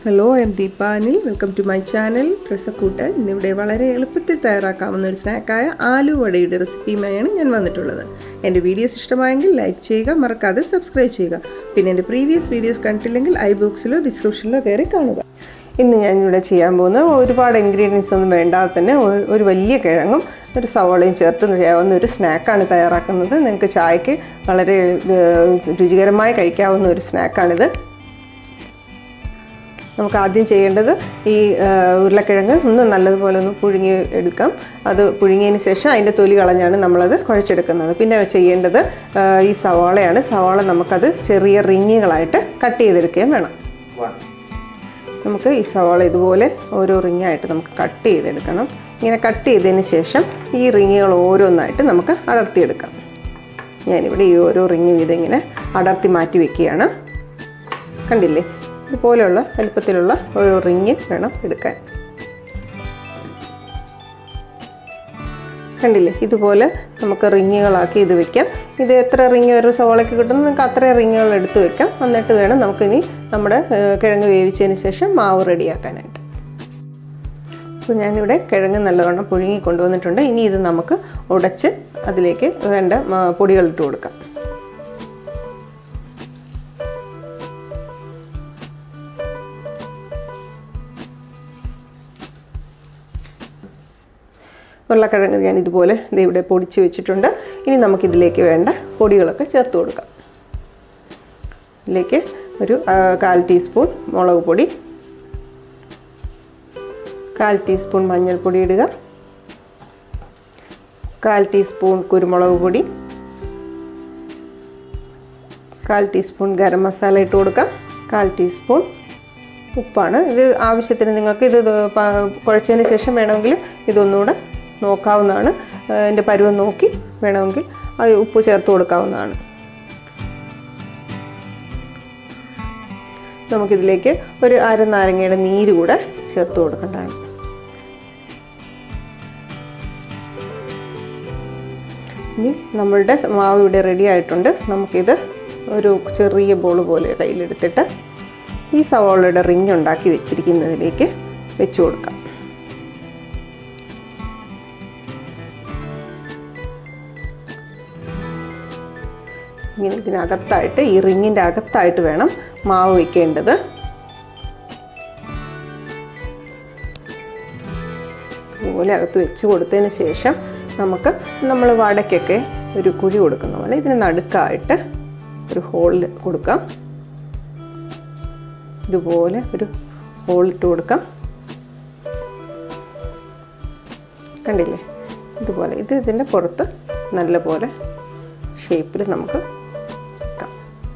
hello I am Deepa Anil welcome to my channel Rasakkoottu ഇന്നിവിടെ വളരെ എളുപ്പത്തിൽ തയ്യാറാക്കാവുന്ന ഒരു സ്നാക്കായ ആലു വടയുടെ റെസിപ്പിയുമായാണ് ഞാൻ വന്നിട്ടുള്ളത് എൻ്റെ വീഡിയോസ് ഇഷ്ടമായെങ്കിൽ ലൈക്ക് ചെയ്യുക മറക്കാതെ സബ്സ്ക്രൈബ് ചെയ്യുക പിന്നെ എൻ്റെ പ്രീവിയസ് വീഡിയോസ് കണ്ടിട്ടില്ലെങ്കിൽ ഐ ബോക്സിലോ ഡിസ്ക്രിപ്ഷനിലോ കയറി കാണുക ഇന്ന് ഞാനിവിടെ ചെയ്യാൻ പോകുന്ന ഒരുപാട് ഇൻഗ്രീഡിയൻസ് ഒന്നും വേണ്ടാതെ തന്നെ ഒരു- ഒരു വലിയ കിഴങ്ങും ഒരു സവോളയും ചേർത്ത് ചെയ്യാവുന്ന ഒരു സ്നാക്കാണ് തയ്യാറാക്കുന്നത് നിങ്ങൾക്ക് ചായക്ക് വളരെ ഏഹ്, രുചികരമായി കഴിക്കാവുന്ന ഒരു സ്നാക്കാണിത് നമുക്ക് ആദ്യം ചെയ്യേണ്ടത് ഈ ആ, ഉരുളക്കിഴങ്ങ് ഒന്ന് നല്ലതുപോലെ ഒന്ന് പുഴുങ്ങി എടുക്കാം അത് പുഴുങ്ങിയതിന് ശേഷം അതിൻ്റെ തൊലി കളഞ്ഞാണ് നമ്മളത് കുഴച്ചെടുക്കുന്നത് പിന്നെ ചെയ്യേണ്ടത് ആ, ഈ സവാളയാണ് സവാള നമുക്കത് ചെറിയ റിങ്ങുകളായിട്ട് കട്ട് ചെയ്തെടുക്കുകയും വേണം നമുക്ക് ഈ സവാള ഇതുപോലെ ഓരോ റിങ്ങായിട്ട് നമുക്ക് കട്ട് ചെയ്തെടുക്കണം ഇങ്ങനെ കട്ട് ചെയ്തതിന് ശേഷം ഈ റിങ്ങുകൾ ഓരോന്നായിട്ട് നമുക്ക് അടർത്തിയെടുക്കാം ഞാനിവിടെ ഈ ഓരോ റിങ് വീതം ഇങ്ങനെ അടർത്തി മാറ്റി വെക്കുകയാണ് കണ്ടില്ലേ ഇതുപോലെയുള്ള വലുപ്പത്തിലുള്ള ഓരോ റിങ് വേണം എടുക്കാൻ കണ്ടില്ലേ ഇതുപോലെ നമുക്ക് റിങ്ങുകളാക്കി ഇത് വെക്കാം ഇത് എത്ര റിങ് ഒരു സവോളയ്ക്ക് കിട്ടുന്നു നിങ്ങൾക്ക് അത്രയും റിങ്ങുകൾ എടുത്ത് വെക്കാം എന്നിട്ട് വേണം നമുക്കിനി നമ്മുടെ ഏഹ്, കിഴങ്ങ് വേവിച്ചതിന് ശേഷം മാവ് റെഡിയാക്കാനായിട്ട് അപ്പോൾ ഞാനിവിടെ കിഴങ്ങ് നല്ലവണ്ണം പുഴുങ്ങി കൊണ്ടുവന്നിട്ടുണ്ട് ഇനി ഇത് നമുക്ക് ഉടച്ച് അതിലേക്ക് വേണ്ട ആ, പൊടികൾ ഇട്ട് കൊടുക്കാം ഉരുളക്കിഴങ്ങ് ഞാൻ ഇതുപോലെ ദേ ഇവിടെ പൊടിച്ച് വെച്ചിട്ടുണ്ട് ഇനി നമുക്കിതിലേക്ക് വേണ്ട പൊടികളൊക്കെ ചേർത്ത് കൊടുക്കാം ഇതിലേക്ക് ഒരു ആ, കാൽ ടീസ്പൂൺ മുളക് പൊടി കാൽ ടീസ്പൂൺ മഞ്ഞൾപ്പൊടി ഇടുക കാൽ ടീസ്പൂൺ കുരുമുളക് പൊടി കാൽ ടീസ്പൂൺ ഗരം മസാല ഇട്ട് കൊടുക്കാം കാൽ ടീസ്പൂൺ ഉപ്പാണ് ഇത് ആവശ്യത്തിന് നിങ്ങൾക്ക് ഇത് പ- കുഴച്ചതിന് ശേഷം വേണമെങ്കിൽ ഇതൊന്നുകൂടെ നോക്കാവുന്നതാണ് അതിൻ്റെ പരുവം നോക്കി വേണമെങ്കിൽ അത് ഉപ്പ് ചേർത്ത് കൊടുക്കാവുന്നതാണ് നമുക്കിതിലേക്ക് ഒരു അര നാരങ്ങയുടെ നീര് കൂടെ ചേർത്ത് കൊടുക്കേണ്ടതാണ് ഇനി നമ്മളുടെ മാവ് ഇവിടെ റെഡി ആയിട്ടുണ്ട് നമുക്കിത് ഒരു ചെറിയ ബോൾ പോലെ കയ്യിലെടുത്തിട്ട് ഈ സവോളയുടെ റിങ് ഉണ്ടാക്കി വെച്ചിരിക്കുന്നതിലേക്ക് വെച്ച് കൊടുക്കാം ഇങ്ങനെ ഇതിനകത്തായിട്ട് ഈ റിങ്ങിൻ്റെ അകത്തായിട്ട് വേണം മാവ് വയ്ക്കേണ്ടത് ഇതുപോലെ അകത്ത് വെച്ച് കൊടുത്തതിന് ശേഷം നമുക്ക് നമ്മൾ വടക്കൊക്കെ ഒരു കുഴി കൊടുക്കുന്ന പോലെ ഇതിന് നടുക്കായിട്ട് ഒരു ഹോളിൽ കൊടുക്കാം ഇതുപോലെ ഒരു ഹോളിട്ട് കൊടുക്കാം കണ്ടില്ലേ ഇതുപോലെ ഇത് ഇതിൻ്റെ പുറത്ത് നല്ല പോലെ ഷേപ്പിൽ നമുക്ക് വെക്കാം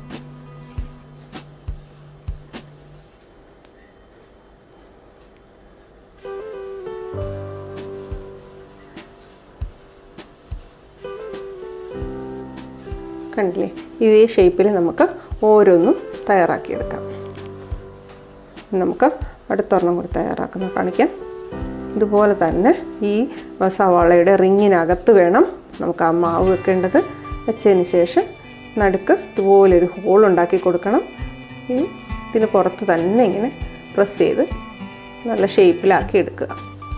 കണ്ടില്ലേ ഇതേ ഷേപ്പിൽ നമുക്ക് ഓരോന്നും തയ്യാറാക്കിയെടുക്കാം നമുക്ക് അടുത്തൊരെണ്ണം കൂടി തയ്യാറാക്കുന്ന കാണിക്കാം ഇതുപോലെ തന്നെ ഈ സവാളയുടെ റിങ്ങിനകത്ത് വേണം നമുക്ക് ആ മാവ് വെക്കേണ്ടത് വെച്ചതിന് ശേഷം നടുക്ക് ഇതുപോലൊരു ഹോൾ ഉണ്ടാക്കി കൊടുക്കണം ഈ ഇതിന് പുറത്ത് തന്നെ ഇങ്ങനെ പ്രസ് ചെയ്ത് നല്ല ഷേപ്പിലാക്കി എടുക്കുക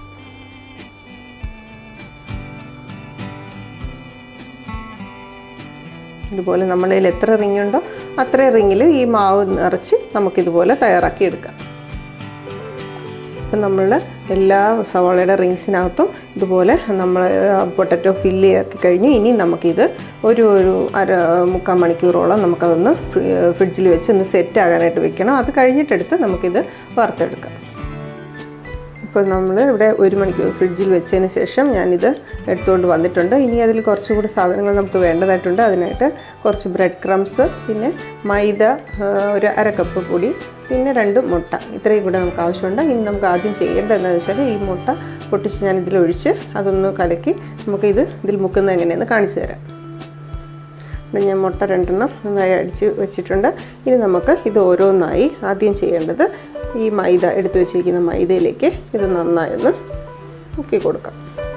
ഇതുപോലെ നമ്മുടെ കയ്യിൽ എത്ര റിങ് ഉണ്ടോ അത്രയും റിങ്ങിൽ ഈ മാവ് നിറച്ച് നമുക്കിതുപോലെ തയ്യാറാക്കി എടുക്കാം അപ്പം നമ്മൾ എല്ലാ സവാളയുടെ റിങ്സിനകത്തും ഇതുപോലെ നമ്മൾ പൊട്ടറ്റോ ഫില്ല് ആക്കി കഴിഞ്ഞ് ഇനി നമുക്കിത് ഒരു ഒരു അര മുക്കാൽ മണിക്കൂറോളം നമുക്കതൊന്ന് ഫ്രിഡ്ജിൽ വെച്ച് ഒന്ന് സെറ്റ് ആകാനായിട്ട് വെക്കണം അത് കഴിഞ്ഞിട്ടെടുത്ത് നമുക്കിത് വറുത്തെടുക്കാം ഇപ്പോൾ നമ്മൾ ഇവിടെ ഒരു മണിക്കൂർ ഫ്രിഡ്ജിൽ വെച്ചതിന് ശേഷം ഞാനിത് എടുത്തുകൊണ്ട് വന്നിട്ടുണ്ട് ഇനി അതിൽ കുറച്ചുകൂടി സാധനങ്ങൾ നമുക്ക് വേണ്ടതായിട്ടുണ്ട് അതിനായിട്ട് കുറച്ച് ബ്രെഡ് ക്രംസ് പിന്നെ മൈദ ആ, ഒരു അര കപ്പ് പൊടി പിന്നെ രണ്ട് മുട്ട ഇത്രയും കൂടെ നമുക്ക് ആവശ്യമുണ്ട് ഇനി നമുക്ക് ആദ്യം ചെയ്യേണ്ടത് എന്താണെന്ന് വെച്ചാൽ ഈ മുട്ട പൊട്ടിച്ച് ഞാൻ ഇതിലൊഴിച്ച് അതൊന്ന് കലക്കി നമുക്കിത് ഇതിൽ മുക്കുന്നത് എങ്ങനെയെന്ന് കാണിച്ചു തരാം ഇവിടെ ഞാൻ മുട്ട രണ്ടെണ്ണം നന്നായി അടിച്ച് വെച്ചിട്ടുണ്ട് ഇനി നമുക്ക് ഇത് ഓരോന്നായി ആദ്യം ചെയ്യേണ്ടത് ഈ മൈദ എടുത്തു വെച്ചിരിക്കുന്ന മൈദയിലേക്ക് ഇത് നന്നായി ഒന്ന് മുക്കി കൊടുക്കാം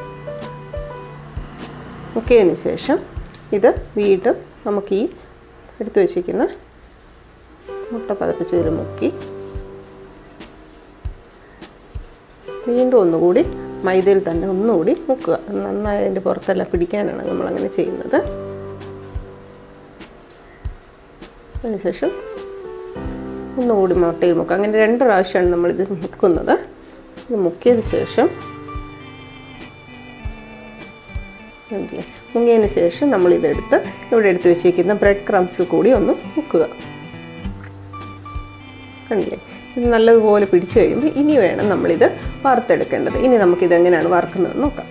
മുക്കിയതിന് ശേഷം ഇത് വീണ്ടും നമുക്ക് ഈ എടുത്തു വെച്ചിരിക്കുന്ന മുട്ട പതപ്പിച്ചതിൽ മുക്കി വീണ്ടും ഒന്നുകൂടി മൈദയിൽ തന്നെ ഒന്നുകൂടി മുക്കുക നന്നായി അതിൻ്റെ പുറത്തെല്ലാം പിടിക്കാനാണ് നമ്മളങ്ങനെ ചെയ്യുന്നത് അതിനുശേഷം ഒന്നുകൂടി മുട്ടയിൽ മുക്കുക അങ്ങനെ രണ്ട് പ്രാവശ്യമാണ് നമ്മളിത് മുക്കുന്നത് ഇത് മുക്കിയതിന് ശേഷം കണ്ടില്ലേ മുങ്ങിയതിന് ശേഷം നമ്മളിതെടുത്ത് ഇവിടെ എടുത്ത് വെച്ചിരിക്കുന്ന ബ്രെഡ് ക്രംസിൽ കൂടി ഒന്ന് മുക്കുക കണ്ടില്ലേ ഇത് നല്ലതുപോലെ പിടിച്ചു കഴിയുമ്പോൾ ഇനി വേണം നമ്മളിത് വറുത്തെടുക്കേണ്ടത് ഇനി നമുക്കിത് എങ്ങനെയാണ് വറുക്കുന്നത് നോക്കാം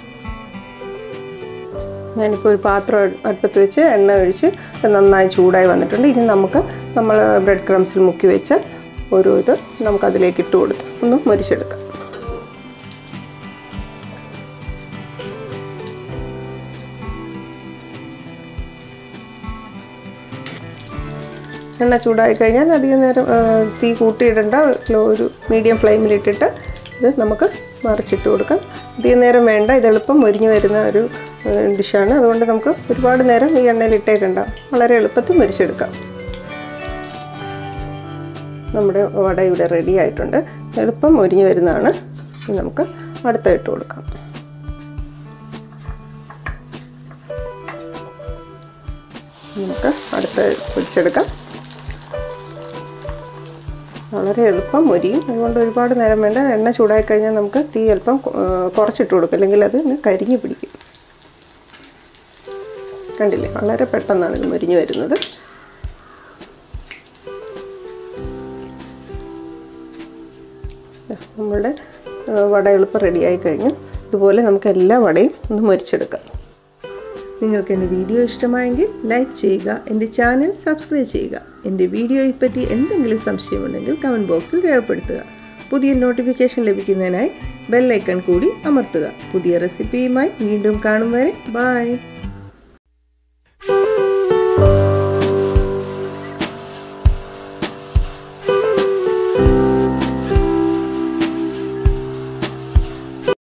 ഞാനിപ്പോൾ ഒരു പാത്രം അടുപ്പത്ത് വെച്ച് എണ്ണ ഒഴിച്ച് നന്നായി ചൂടായി വന്നിട്ടുണ്ട് ഇനി നമുക്ക് നമ്മൾ ബ്രെഡ് ക്രംസിൽ മുക്കി വെച്ച ഒരു ഇത് നമുക്കതിലേക്ക് ഇട്ട് കൊടുത്ത് ഒന്ന് മുരിച്ചെടുക്കാം എണ്ണ ചൂടായി കഴിഞ്ഞാൽ അധികം നേരം ആ, തീ കൂട്ടിയിടേണ്ട ഒരു മീഡിയം ഫ്ലെയിമിലിട്ടിട്ട് ഇത് നമുക്ക് മറിച്ചിട്ട് കൊടുക്കാം അധികം നേരം വേണ്ട ഇത് എളുപ്പം മുരിഞ്ഞു വരുന്ന ഒരു ആ, ഡിഷാണ് അതുകൊണ്ട് നമുക്ക് ഒരുപാട് നേരം ഈ എണ്ണയിൽ ഇട്ടേക്കണ്ട വളരെ എളുപ്പത്തിൽ മുരിച്ചെടുക്കാം നമ്മുടെ വട ഇവിടെ റെഡി ആയിട്ടുണ്ട് എളുപ്പം മുരിഞ്ഞു വരുന്നതാണ് ഇനി നമുക്ക് അടുത്ത ഇട്ട് കൊടുക്കാം നമുക്ക് അടുത്ത പൊരിച്ചെടുക്കാം വളരെ എളുപ്പം മൊരിയും അതുകൊണ്ട് ഒരുപാട് നേരം വേണ്ട എണ്ണ ചൂടായി കഴിഞ്ഞാൽ നമുക്ക് തീ അല്പം കൊ- ആ, കുറച്ചിട്ട് കൊടുക്കും അല്ലെങ്കിൽ അത് ഇങ്ങ് കരിഞ്ഞു പിടിക്കും കണ്ടില്ലേ വളരെ പെട്ടെന്നാണ് ഇത് മൊരിഞ്ഞു വരുന്നത് ദാ, നമ്മളുടെ ആ, വട എളുപ്പം റെഡിയായി കഴിഞ്ഞു ഇതുപോലെ നമുക്ക് എല്ലാ വടയും ഒന്ന് മൊരിച്ചെടുക്കാം നിങ്ങൾക്ക് എൻ്റെ വീഡിയോ ഇഷ്ടമായെങ്കിൽ ലൈക്ക് ചെയ്യുക എൻ്റെ ചാനൽ സബ്സ്ക്രൈബ് ചെയ്യുക എൻ്റെ വീഡിയോയെ പറ്റി എന്തെങ്കിലും സംശയമുണ്ടെങ്കിൽ കമൻറ്റ് ബോക്സിൽ രേഖപ്പെടുത്തുക പുതിയ നോട്ടിഫിക്കേഷൻ ലഭിക്കുന്നതിനായി ബെല്ലൈക്കൺ കൂടി അമർത്തുക പുതിയ റെസിപ്പിയുമായി വീണ്ടും കാണും വരെ ബായ്